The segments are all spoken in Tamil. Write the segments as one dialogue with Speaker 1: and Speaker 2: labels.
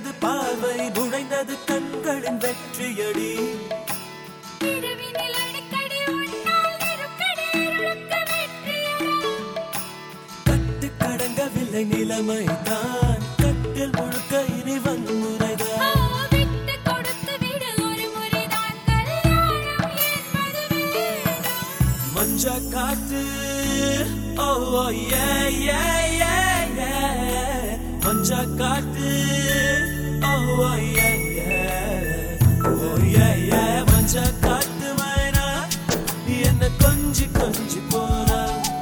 Speaker 1: விழுந்தது பார்வை நுழைந்தது கண்களின் வெற்றியடி
Speaker 2: இரவினில் அடிக்கடி உன்னால் நெருக்கடி இருளுக்கு வெற்றியடா.
Speaker 1: கட்டு கடங்கவில்லை நிலைமை தான் கட்டில் முழுக்க இனி
Speaker 2: ஓ,
Speaker 1: வன்முறைதான்
Speaker 2: விட்டு கொடுத்து விடு ஒரு முறைதான் கல்யாணம் என்பது வேதம்.
Speaker 1: மஞ்ச காட்டு ஓ ஓ, ஏ ஏ ஏ ஏ மஞ்ச காட்டு ஓ ஓ, ஏ ஏ ஓ ஏ ஏ மஞ்ச காட்டு மைனா என்ன கொஞ்சி கொஞ்சி போனா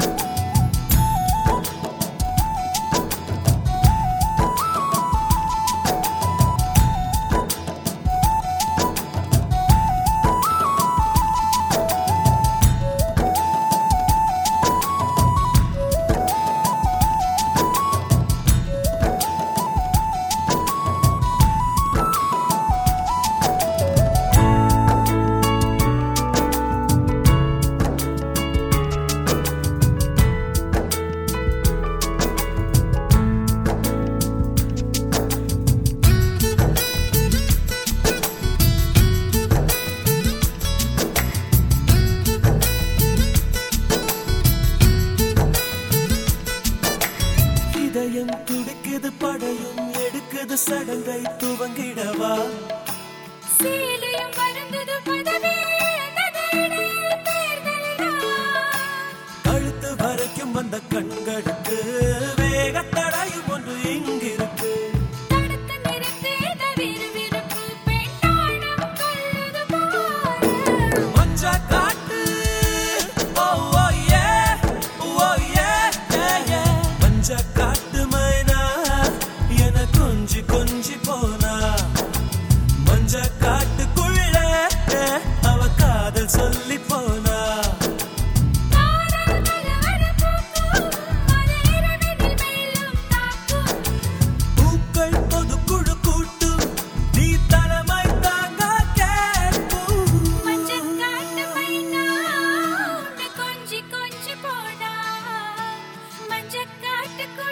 Speaker 1: இதயம் துடிக்குது படையும் எடுக்குது சடங்கை துவங்கிடவா
Speaker 2: சீலையும் வருந்தது பதவி இழந்தது இடையில் தேர்தல்தான்.
Speaker 1: கழுத்து வரைக்கும் வந்த கண்களுக்கு வேகத்தடையும் ஒன்று இங்கிருக்கு
Speaker 2: தடுத்து நிறுத்து இந்த விறுவிறுப்பு பெண்ணாடம் கொள்ளுது பாரு.
Speaker 1: மஞ்ச காட்டு ஓ ஓ ஏ ஓ ஏ ஏ ஏ மஞ்ச காட்டு மைனா என கொஞ்சி கொஞ்சி போனா மஞ்ச காட்டுக்குள்ள அவ காதல் சொல்லி போனா
Speaker 2: காதல் வளவளப்புக்கும், அது இரவினில் மேலும் தாக்கும்.
Speaker 1: பூக்கள் பொது குழு கூட்டும் நீ தலைமை தாங்க கேட்கும்
Speaker 2: மஞ்சள் காட்டு மைனா, உன்னை கொஞ்சி கொஞ்சி போனா. மஞ்சள் காட்டுக்குள்ள